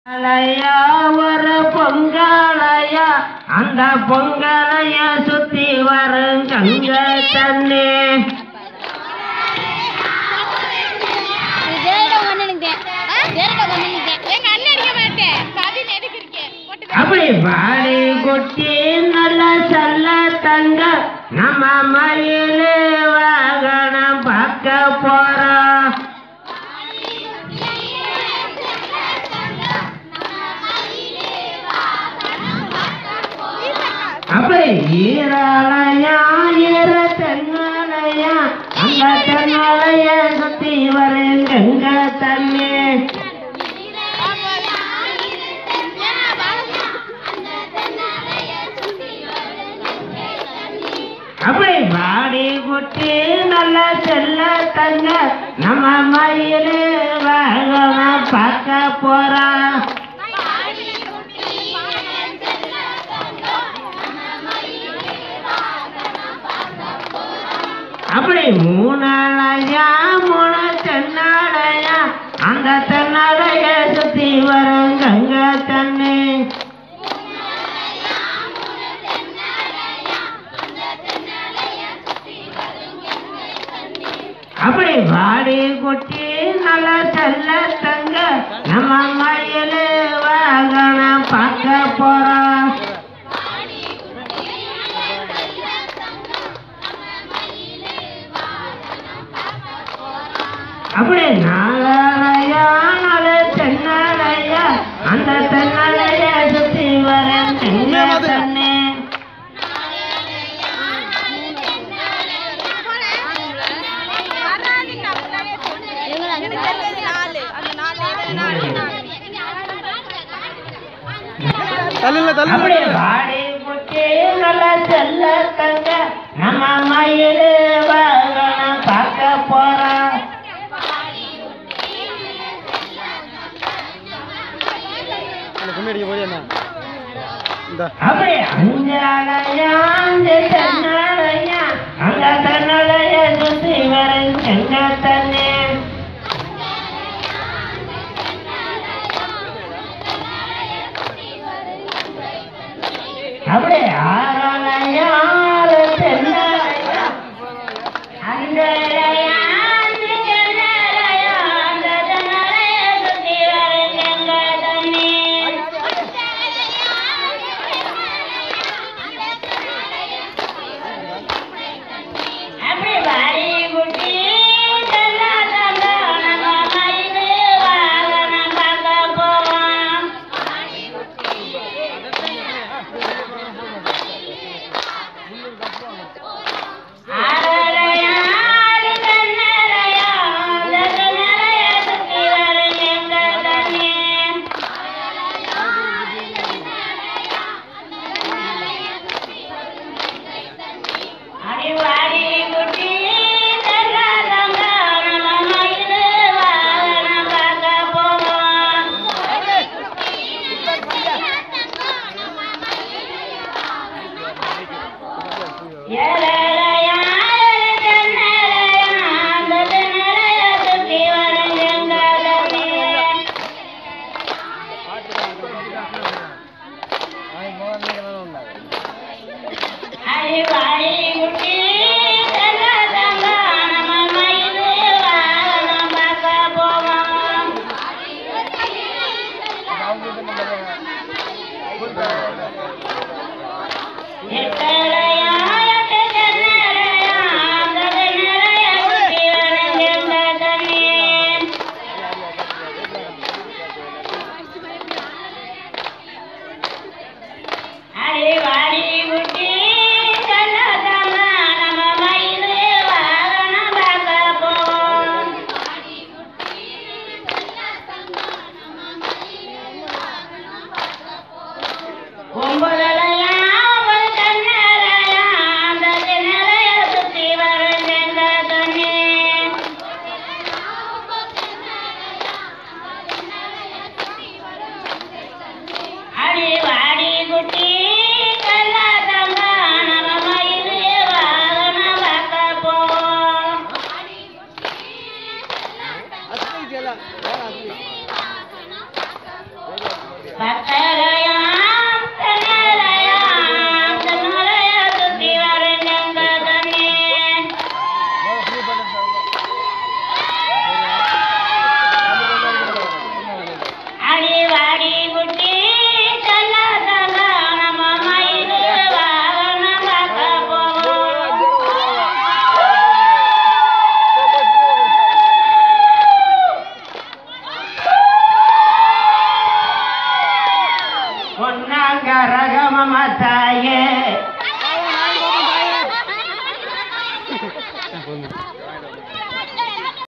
அலையா ஒரு பொங்கலையா அந்த பொங்கலைய சுத்தி வரும் கங்க தண்ணி அப்படி வாடி கொட்டி நல்ல செல்ல தங்க நம்ம மயிலு வாகனம் பார்க்க போறோம் அப்படி ஈராலயா ஈர தென்னாலயா அந்த தென்னாலய சுத்தி வரும் கங்க தண்ணி அப்படி வாடி குட்டி நல்ல செல்ல தங்க நம்ம மயிலு வாகனம் பார்க்க போறோம் அப்படி மூணாலயா மூணு தென்னாலயா அந்த தென்னாலய சுத்தி வரும் கங்க தண்ணி அப்படி வாடி குட்டி நல்ல செல்ல தங்க நம்ம மயிலு வாகனம் பார்க்க போறோம் அப்படி நாளையா நாளை தென்னாலையா அந்த தென்னாலைய சுத்தி வர தென்ன தண்ணி தள்ளுல அப்படி தள்ளுல வாடி குட்டி நல்ல செல்ல தங்க நம்ம மயிலு வாகனம் பார்க்க போறோம் அந்த கும்மி அடிக்க போய் என்ன இந்த அப்படி அஞ்சாலையா அஞ்சு தென்னாலையா அந்த தென்னாலைய சுத்தி வர தென்ன தண்ணி அப்படி ஆறாலையா ஆறு தென்னாலையா அஞ்சலையா அஞ்சு தென்னாலையா அந்த தென்னாலைய சுத்தி வர தென்ன தண்ணி அப்படி வாடி குட்டி தல்லா தல்லா நம்ம மயிலு வாகனம் பார்க்க போவோம் ஆரலையா ஆறு கண்ணலையா அந்த கண்ணலைய சுத்தி வரும் எங்க தண்ணி அடி வாடி குட்டி தல்லா தல்லா நம்ம மயிலு வாகனம் பார்க்க போவோம் ஏழையா, ஏழை தென்னலையா, அந்த தென்னலைய சுத்தி வரும் எங்க தண்ணி. அடி வாடி குட்டி தல்லா தல்லா நம்ம மயிலு வாகனம் பார்க்க போவோம் எட்டலையா, எட்டு தென்னலையா, அந்த தென்னலைய சுத்தி வரும் எங்க தண்ணி. அடி வாடி குட்டி தல்லா தல்லா நம்ம மயிலு வாகனம் பார்க்க போவோம் ஒன்பதலையா ஒன்பது தென்னலையா பக்த